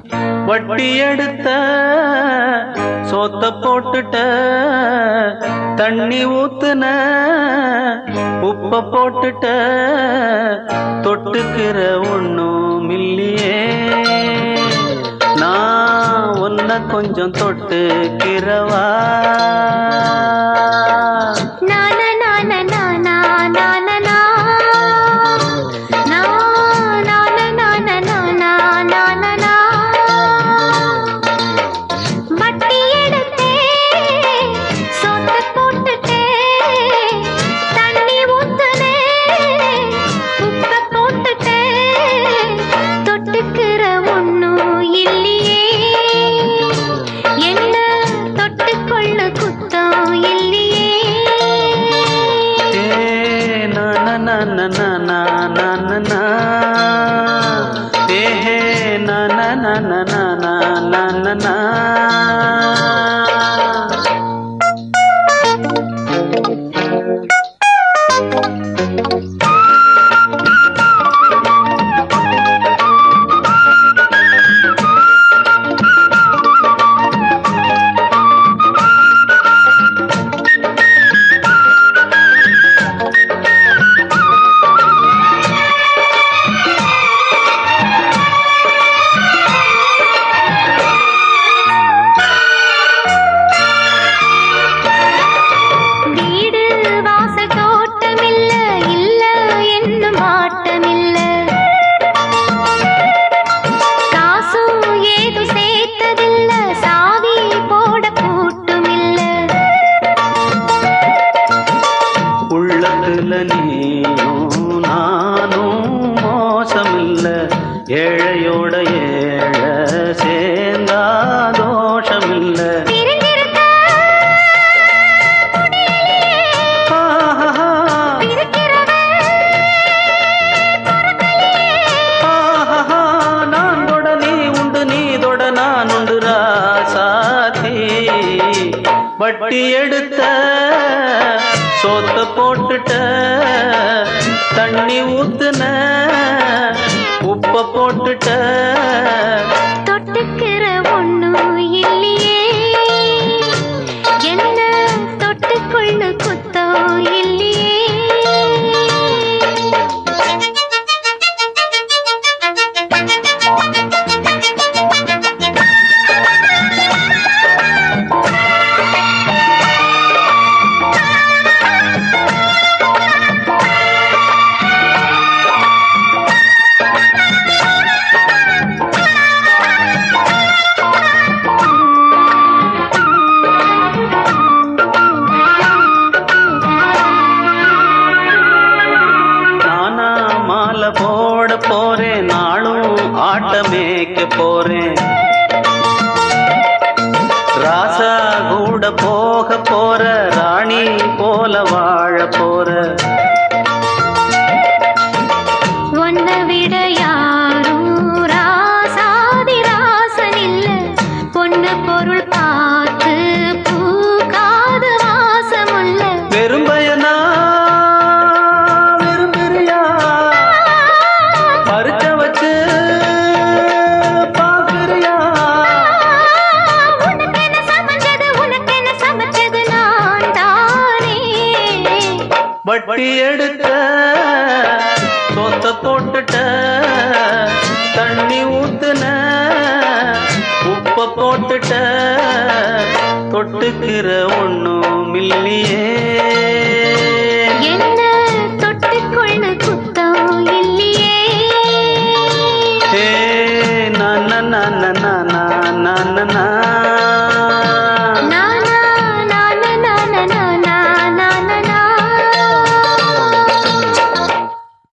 வட்டி எடுத்த சோத்த போட்டுட்ட தண்ணி ஊத்துன உப்ப போட்டுட்ட தொட்டுக்கிற ஒண்ணும் இல்லையே நான் உன்னை கொஞ்சம் தொட்டுக்கிறவா நான நான நானா நான நா. நா, நான நான நானா நான நா. வட்டி எடுத்தேன், சோத்த போட்டுட்டேன், தண்ணி ஊத்துனேன், உப்ப போட்டுட்டேன், தொட்டுக்கிற ஒண்ணும் இல்லையே என்ன தொட்டுக்கொள்ள குத்தம் இல்லையே ஏ நான நான நானா நான நா. ஏ ஹே நான நான நானா நான நா. வீடு வாச தோட்டமில்ல இல்ல என்னும் ஆட்டமில்ல காசும் ஏது சேர்த்ததில்ல சாவி போட கூட்டுமில்ல உள்ளத்துல நீயும் நானும் மோசமில்ல ஏழையோட ஏழ சேர்ந்தா தோஷமில்ல பிரிஞ்சிருக்க ஆஹா, இருக்கிறவன் ஆஹா, நான் தொட நீ உண்டு நீ தொட நான் உண்டு ராசாதி வட்டி எடுத்த சோத்த போட்டுட்ட தண்ணி ஊத்துன உப்ப போட்டுட்ட தொட்டுக்கிற ஒண்ணும் இல்லையே என்ன தொட்டுக்கொள்ள குத்தம் இல்லையே நானா மாலை போட போறேன் நாளும் ஆட்டமேக்க போறேன் ராசா கூட போக போற ராணி போல வாழ போற உன்னை விட யாரும் ராசாதி ராசன் இல்ல பொண்ணு பொருள் பார்த்து பூக்காத வாசமுள்ள வெறும்பயனா விரும்புறியா பறிச்ச வச்சு பாக்குறியா உனக்கு என்ன சமைச்சது உனக்கு என்ன சமைச்சது நான் தானே வட்டி எடுத்த சொத்த போட்டுட்ட தண்ணி ஊத்துன உப்ப போட்டுட்ட தொட்டுக்கிற ஒண்ணும் இல்லையே என்ன தொட்டுக்கொள்ள குத்தம் இல்லையே ஏ நன நன நன நன